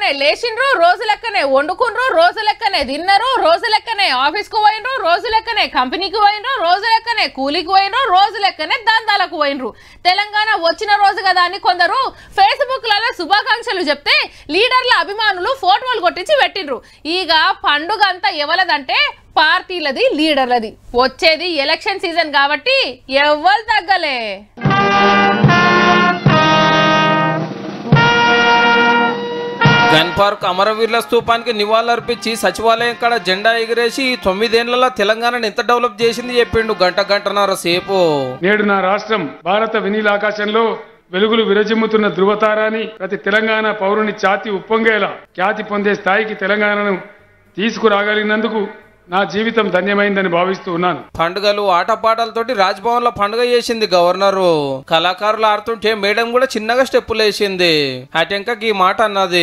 లెక్కనే లేచిండ్రు రోజు లెక్కనే వండుకుండ్రు రోజు లెక్కనే తిన్నారు రోజు లెక్కనే ఆఫీస్ కు పోయినరు రోజు లెక్కనే కంపెనీకి పోయినరు రోజు లెక్కనే కూలికి పోయినరు రోజు లెక్కనే దందాలకు పోయినరు తెలంగాణ వచ్చిన రోజు కదా అని కొందరు ఫేస్బుక్ లలో శుభాకాంక్షలు చెప్తే లీడర్ల అభిమానులు ఫోటోలు కొట్టించి పెట్టిండ్రు ఇక పండుగ అంతా ఎవలదంటే పార్టీలది లీడర్లది వచ్చేది ఎలక్షన్ సీజన్ కాబట్టి ఎవ్వరు తగ్గలే గన్ పార్క్ అమరవీరుల స్తూపానికి నివాళులర్పించి సచివాలయం కాడ జెండా ఎగిరేసి ఈ తొమ్మిదేళ్లలో తెలంగాణను ఎంత డెవలప్ చేసింది చెప్పిండు గంట గంటన్నర సేపు నేడు నా రాష్ట్రం భారత వినీల ఆకాశంలో వెలుగులు విరజిమ్ముతున్న ధృవతారాని ప్రతి తెలంగాణ పౌరుని ఛాతి ఉప్పొంగేలా ఖ్యాతి పొందే స్థాయికి తెలంగాణను తీసుకురాగలిగినందుకు నా జీవితం ధన్యమైందని భావిస్తూ ఉన్నాను పండుగలు ఆటపాటలతోటి రాజ్భవన్ లో పండుగ చేసింది గవర్నరు కళాకారులు ఆడుతుంటే మేడం కూడా చిన్నగా స్టెప్పులు వేసింది అటెంకకి ఈ మాట అన్నది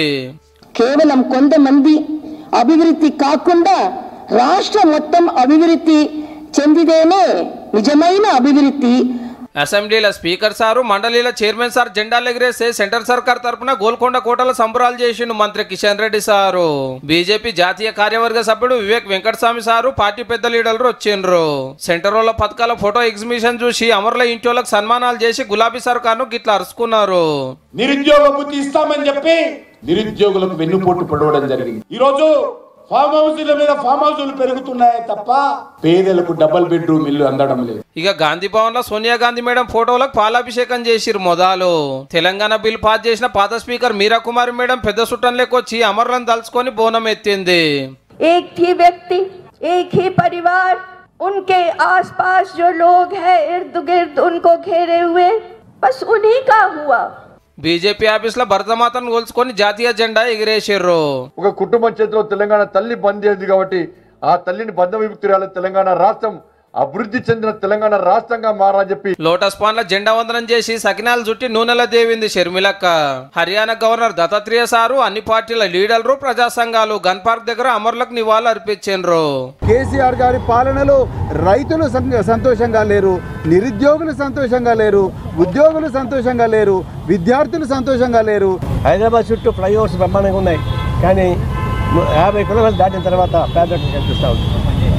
కేవలం కొంతమంది అభివృద్ధి కాకుండా రాష్ట్రం మొత్తం అభివృద్ధి చెందితేనే నిజమైన అభివృద్ధి అసెంబ్లీల స్పీకర్ సారు మండలిల చైర్మన్ సార్ జెండాలు ఎగిరేస్తే సెంటర్ సర్కార్ తరపున గోల్కొండ కోటలో సంబరాలు చేసిండు మంత్రి కిషన్ రెడ్డి సారు బీజేపీ జాతీయ కార్యవర్గ సభ్యుడు వివేక్ వెంకటస్వామి సారు పార్టీ పెద్ద లీడర్లు వచ్చిండ్రు సెంటర్ వాళ్ళ పథకాల ఫోటో ఎగ్జిబిషన్ చూసి అమరుల ఇంటోళ్ళకి సన్మానాలు చేసి గులాబీ సర్కార్ను గిట్లా అరుచుకున్నారు నిరుద్యోగ బుద్ధి ఇస్తామని చెప్పి నిరుద్యోగులకు వెన్నుపోటు పొడవడం జరిగింది ఈ రోజు ఫామ్ హౌస్ల మీద ఫామ్ హౌస్లు పెరుగుతున్నాయి తప్ప పేదలకు డబుల్ బెడ్రూమ్ ఇల్లు అందడం లేదు ఇక గాంధీ భవన్ లో సోనియా గాంధీ మేడం ఫోటోలకు పాలాభిషేకం చేసిరు మొదలు తెలంగాణ బిల్ పాస్ చేసిన పాత స్పీకర్ మీరా కుమారి మేడం పెద్ద సుట్టం లేకొచ్చి అమరులను తలుచుకొని బోనం ఎత్తింది एक ही व्यक्ति एक ही परिवार उनके आसपास जो लोग हैं इर्द गिर्द उनको घेरे हुए बस उन्हीं का हुआ బీజేపీ ఆఫీస్ లో భరతమాతను కొలుచుకొని జాతీయ జెండా ఎగిరేసిర్రు ఒక కుటుంబం చేతిలో తెలంగాణ తల్లి బంద్ చేసింది కాబట్టి ఆ తల్లిని బంధ విముక్తురాలు తెలంగాణ రాష్ట్రం అభివృద్ధి చెందిన తెలంగాణ రాష్ట్రంగా మారని చెప్పి లోటస్ పాన్ లో జెండా వందనం చేసి సకినాలు చుట్టి నూనెల దేవింది షర్మిలక్క హర్యానా గవర్నర్ దత్తాత్రేయ సారు అన్ని పార్టీల లీడర్లు ప్రజా సంఘాలు గన్ పార్క్ దగ్గర అమరులకు నివాళులు అర్పించిండ్రు కేసీఆర్ గారి పాలనలో రైతులు సం- సంతోషంగా లేరు నిరుద్యోగులు సంతోషంగా లేరు ఉద్యోగులు సంతోషంగా లేరు విద్యార్థులు సంతోషంగా లేరు హైదరాబాద్ చుట్టూ ఫ్లైఓవర్స్ బ్రహ్మాండంగా ఉన్నాయి కానీ ము- యాభై కిలోమీటర్లు దాటిన తర్వాత పేదలకు కనిపిస్తూ ఉంది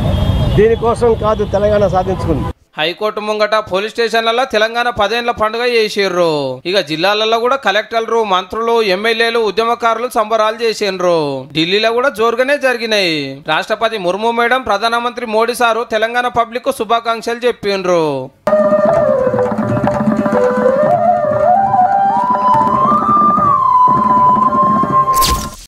దీనికోసం కాదు తెలంగాణ సాధించుకుంది హైకోర్టు ముంగట పోలీస్ స్టేషన్లలో తెలంగాణ పదేళ్ల పండుగ చేసిర్రు ఇక జిల్లాలలో కూడా కలెక్టర్లు మంత్రులు ఎమ్మెల్యేలు ఉద్యమకారులు సంబరాలు చేసిండ్రు ఢిల్లీలో కూడా జోరుగానే జరిగినాయి రాష్ట్రపతి ముర్ము మేడం ప్రధానమంత్రి మోడీ సారు తెలంగాణ పబ్లిక్ కు శుభాకాంక్షలు చెప్పిండ్రు